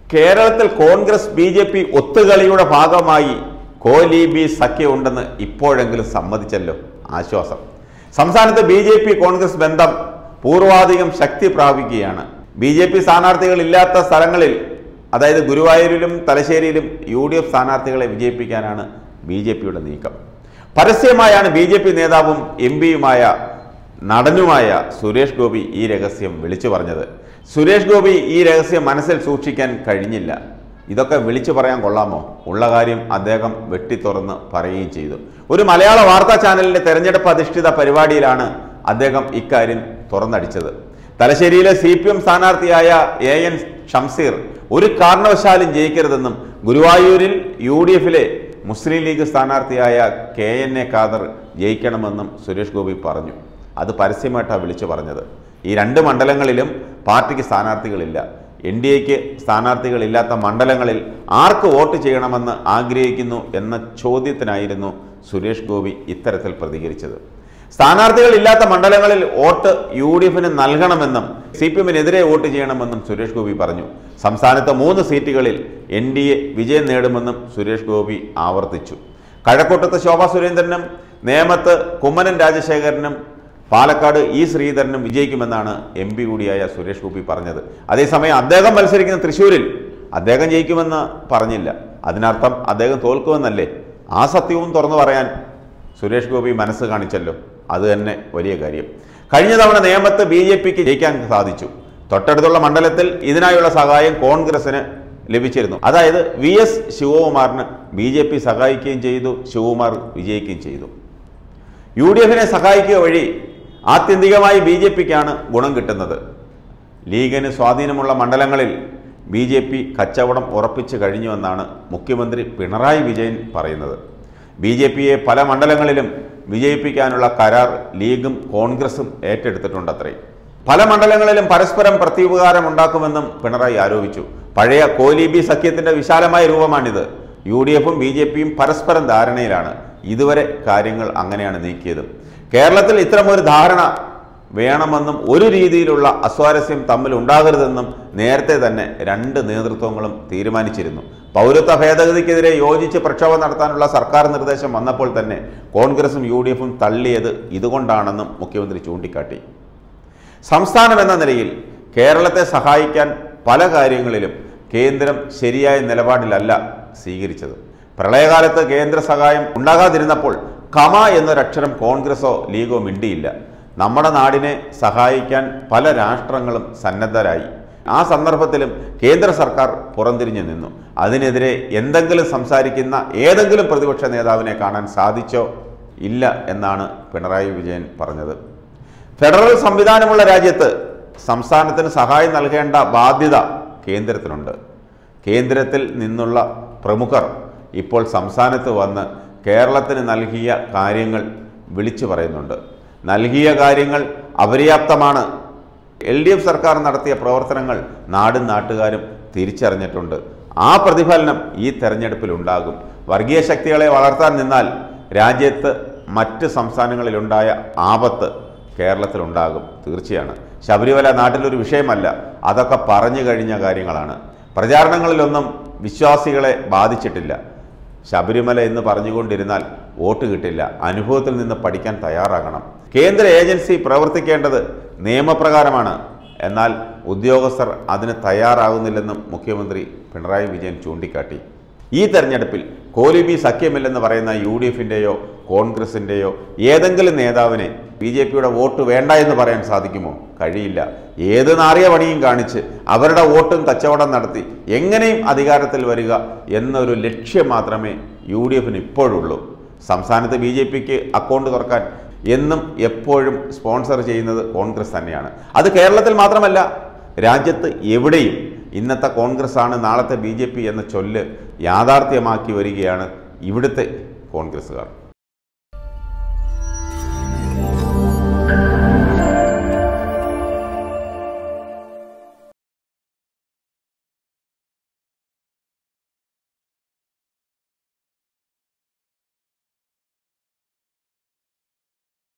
കേരളത്തിൽ Congress B J P ഒത്തുകളിയുടെ ഭാഗമായി കോലീബി സഖ്യമുണ്ടെന്ന് ഇപ്പോഴെങ്കിലും സമ്മതിച്ചല്ലോ ആശ്വാസം സംസ്ഥാനത്ത് ബി ജെ പി കോൺഗ്രസ് ബന്ധം പൂർവാധികം ശക്തി പ്രാപിക്കുകയാണ് ബി ജെ പി സ്ഥാനാർത്ഥികൾ ഇല്ലാത്ത സ്ഥലങ്ങളിൽ അതായത് ഗുരുവായൂരിലും തലശ്ശേരിയിലും യു ഡി എഫ് സ്ഥാനാർത്ഥികളെ വിജയിപ്പിക്കാനാണ് ബി ജെ പിയുടെ നീക്കം പരസ്യമായാണ് ബി ജെ പി നേതാവും എം പിയുമായ നടനുമായ സുരേഷ് ഗോപി ഈ രഹസ്യം വിളിച്ചു പറഞ്ഞത് സുരേഷ് ഗോപി ഈ രഹസ്യം മനസ്സിൽ സൂക്ഷിക്കാൻ കഴിഞ്ഞില്ല ഇതൊക്കെ വിളിച്ചു പറയാൻ കൊള്ളാമോ ഉള്ള കാര്യം അദ്ദേഹം വെട്ടി തുറന്ന് പറയുകയും ചെയ്തു ഒരു മലയാള വാർത്താ ചാനലിന്റെ തെരഞ്ഞെടുപ്പ് അധിഷ്ഠിത പരിപാടിയിലാണ് അദ്ദേഹം ഇക്കാര്യം തുറന്നടിച്ചത് തലശ്ശേരിയിലെ സി പി എം സ്ഥാനാർത്ഥിയായ എ എൻ ഷംസീർ ഒരു കാരണവശാലും ജയിക്കരുതെന്നും ഗുരുവായൂരിൽ യു ഡി എഫിലെ മുസ്ലിം ലീഗ് സ്ഥാനാർത്ഥിയായ കെ എൻ എ ഖാദർ ജയിക്കണമെന്നും സുരേഷ് ഗോപി പറഞ്ഞു അത് പരസ്യമായിട്ടാണ് വിളിച്ചു പറഞ്ഞത് ഈ രണ്ട് മണ്ഡലങ്ങളിലും പാർട്ടിക്ക് സ്ഥാനാർത്ഥികളില്ല എൻ ഡി എക്ക് സ്ഥാനാർത്ഥികളില്ലാത്ത മണ്ഡലങ്ങളിൽ ആർക്ക് വോട്ട് ചെയ്യണമെന്ന് ആഗ്രഹിക്കുന്നു എന്ന ചോദ്യത്തിനായിരുന്നു സുരേഷ് ഗോപി ഇത്തരത്തിൽ പ്രതികരിച്ചത് സ്ഥാനാർത്ഥികളില്ലാത്ത മണ്ഡലങ്ങളിൽ വോട്ട് യു ഡി എഫിന് നൽകണമെന്നും സി പി എമ്മിനെതിരെ വോട്ട് ചെയ്യണമെന്നും സുരേഷ് ഗോപി പറഞ്ഞു സംസ്ഥാനത്ത് മൂന്ന് സീറ്റുകളിൽ എൻ ഡി എ വിജയം നേടുമെന്നും സുരേഷ് ഗോപി ആവർത്തിച്ചു കഴക്കൂട്ടത്ത് ശോഭാ സുരേന്ദ്രനും നേമത്ത് കുമ്മനം രാജശേഖരനും പാലക്കാട് ഇ ശ്രീധരനും വിജയിക്കുമെന്നാണ് എം പി കൂടിയായ സുരേഷ് ഗോപി പറഞ്ഞത് അതേസമയം അദ്ദേഹം മത്സരിക്കുന്ന തൃശ്ശൂരിൽ അദ്ദേഹം ജയിക്കുമെന്ന് പറഞ്ഞില്ല അതിനർത്ഥം അദ്ദേഹം തോൽക്കുമെന്നല്ലേ ആ സത്യവും തുറന്നു പറയാൻ സുരേഷ് ഗോപി മനസ്സ് കാണിച്ചല്ലോ അത് തന്നെ വലിയ കാര്യം കഴിഞ്ഞ തവണ നേമത്ത് ബി ജെ പിക്ക് ജയിക്കാൻ സാധിച്ചു തൊട്ടടുത്തുള്ള മണ്ഡലത്തിൽ ഇതിനായുള്ള സഹായം കോൺഗ്രസിന് ലഭിച്ചിരുന്നു അതായത് വി എസ് ശിവകുമാറിന് ബി ജെ പി സഹായിക്കുകയും ചെയ്തു ശിവകുമാർ വിജയിക്കുകയും ചെയ്തു യു ഡി എഫിനെ സഹായിക്കുക വഴി ആത്യന്തികമായി ബി ജെ പിക്കാണ് ഗുണം കിട്ടുന്നത് ലീഗിന് സ്വാധീനമുള്ള മണ്ഡലങ്ങളിൽ ബി ജെ പി കച്ചവടം ഉറപ്പിച്ചു കഴിഞ്ഞുവെന്നാണ് മുഖ്യമന്ത്രി പിണറായി വിജയൻ പറയുന്നത് ബി ജെ പിയെ പല മണ്ഡലങ്ങളിലും വിജയിപ്പിക്കാനുള്ള കരാർ ലീഗും കോൺഗ്രസും ഏറ്റെടുത്തിട്ടുണ്ടത്രേ പല മണ്ഡലങ്ങളിലും പരസ്പരം പ്രത്യുപകാരം ഉണ്ടാക്കുമെന്നും പിണറായി ആരോപിച്ചു പഴയ കോലീബി സഖ്യത്തിന്റെ വിശാലമായ രൂപമാണിത് യു ഡി എഫും ബി ജെ പിയും പരസ്പരം ധാരണയിലാണ് ഇതുവരെ കാര്യങ്ങൾ അങ്ങനെയാണ് നീക്കിയത് കേരളത്തിൽ ഇത്തരമൊരു ധാരണ വേണമെന്നും ഒരു രീതിയിലുള്ള അസ്വാരസ്യം തമ്മിൽ ഉണ്ടാകരുതെന്നും നേരത്തെ തന്നെ രണ്ട് നേതൃത്വങ്ങളും തീരുമാനിച്ചിരുന്നു പൗരത്വ ഭേദഗതിക്കെതിരെ യോജിച്ച് പ്രക്ഷോഭം നടത്താനുള്ള സർക്കാർ നിർദ്ദേശം വന്നപ്പോൾ തന്നെ കോൺഗ്രസും യു ഡി എഫും തള്ളിയത് ഇതുകൊണ്ടാണെന്നും മുഖ്യമന്ത്രി ചൂണ്ടിക്കാട്ടി സംസ്ഥാനം എന്ന നിലയിൽ കേരളത്തെ സഹായിക്കാൻ പല കാര്യങ്ങളിലും കേന്ദ്രം ശരിയായ നിലപാടിലല്ല സ്വീകരിച്ചത് പ്രളയകാലത്ത് കേന്ദ്ര സഹായം ഉണ്ടാകാതിരുന്നപ്പോൾ കമ എന്നൊരക്ഷരം കോൺഗ്രസോ ലീഗോ മിണ്ടിയില്ല നമ്മുടെ നാടിനെ സഹായിക്കാൻ പല രാഷ്ട്രങ്ങളും സന്നദ്ധരായി ആ സന്ദർഭത്തിലും കേന്ദ്ര സർക്കാർ പുറംതിരിഞ്ഞു നിന്നു അതിനെതിരെ എന്തെങ്കിലും സംസാരിക്കുന്ന ഏതെങ്കിലും പ്രതിപക്ഷ നേതാവിനെ കാണാൻ സാധിച്ചോ ഇല്ല എന്നാണ് പിണറായി വിജയൻ പറഞ്ഞത് ഫെഡറൽ സംവിധാനമുള്ള രാജ്യത്ത് സംസ്ഥാനത്തിന് സഹായം നൽകേണ്ട ബാധ്യത കേന്ദ്രത്തിനുണ്ട് കേന്ദ്രത്തിൽ നിന്നുള്ള പ്രമുഖർ ഇപ്പോൾ സംസ്ഥാനത്ത് വന്ന് കേരളത്തിന് നൽകിയ കാര്യങ്ങൾ വിളിച്ചു പറയുന്നുണ്ട് നൽകിയ കാര്യങ്ങൾ അപര്യാപ്തമാണ് എൽ ഡി എഫ് സർക്കാർ നടത്തിയ പ്രവർത്തനങ്ങൾ നാടും നാട്ടുകാരും തിരിച്ചറിഞ്ഞിട്ടുണ്ട് ആ പ്രതിഫലനം ഈ തെരഞ്ഞെടുപ്പിൽ ഉണ്ടാകും വർഗീയ ശക്തികളെ വളർത്താൻ നിന്നാൽ രാജ്യത്ത് മറ്റ് സംസ്ഥാനങ്ങളിലുണ്ടായ ആപത്ത് കേരളത്തിലുണ്ടാകും തീർച്ചയാണ് ശബരിമല നാട്ടിലൊരു വിഷയമല്ല അതൊക്കെ പറഞ്ഞു കഴിഞ്ഞ കാര്യങ്ങളാണ് പ്രചാരണങ്ങളിലൊന്നും വിശ്വാസികളെ ബാധിച്ചിട്ടില്ല ശബരിമല എന്ന് പറഞ്ഞുകൊണ്ടിരുന്നാൽ വോട്ട് കിട്ടില്ല അനുഭവത്തിൽ നിന്ന് പഠിക്കാൻ തയ്യാറാകണം കേന്ദ്ര ഏജൻസി പ്രവർത്തിക്കേണ്ടത് നിയമപ്രകാരമാണ് എന്നാൽ ഉദ്യോഗസ്ഥർ അതിന് തയ്യാറാകുന്നില്ലെന്നും മുഖ്യമന്ത്രി പിണറായി വിജയൻ ചൂണ്ടിക്കാട്ടി ഈ തെരഞ്ഞെടുപ്പിൽ കോലിബി സഖ്യമില്ലെന്ന് പറയുന്ന യു ഡി എഫിൻ്റെയോ കോൺഗ്രസിൻ്റെയോ ഏതെങ്കിലും നേതാവിനെ ബി ജെ പിയുടെ വോട്ട് വേണ്ട എന്ന് പറയാൻ സാധിക്കുമോ കഴിയില്ല ഏത് നാറിയ പണിയും കാണിച്ച് അവരുടെ വോട്ടും കച്ചവടം നടത്തി എങ്ങനെയും അധികാരത്തിൽ വരിക എന്നൊരു ലക്ഷ്യം മാത്രമേ യു ഡി എഫിന് ഇപ്പോഴുള്ളൂ സംസ്ഥാനത്ത് ബി ജെ പിക്ക് അക്കൗണ്ട് തുറക്കാൻ എന്നും എപ്പോഴും സ്പോൺസർ ചെയ്യുന്നത് കോൺഗ്രസ് തന്നെയാണ് അത് കേരളത്തിൽ മാത്രമല്ല രാജ്യത്ത് എവിടെയും ഇന്നത്തെ കോൺഗ്രസ് ആണ് നാളത്തെ ബി എന്ന ചൊല്ല് യാഥാർത്ഥ്യമാക്കി വരികയാണ് ഇവിടുത്തെ കോൺഗ്രസ്സുകാർ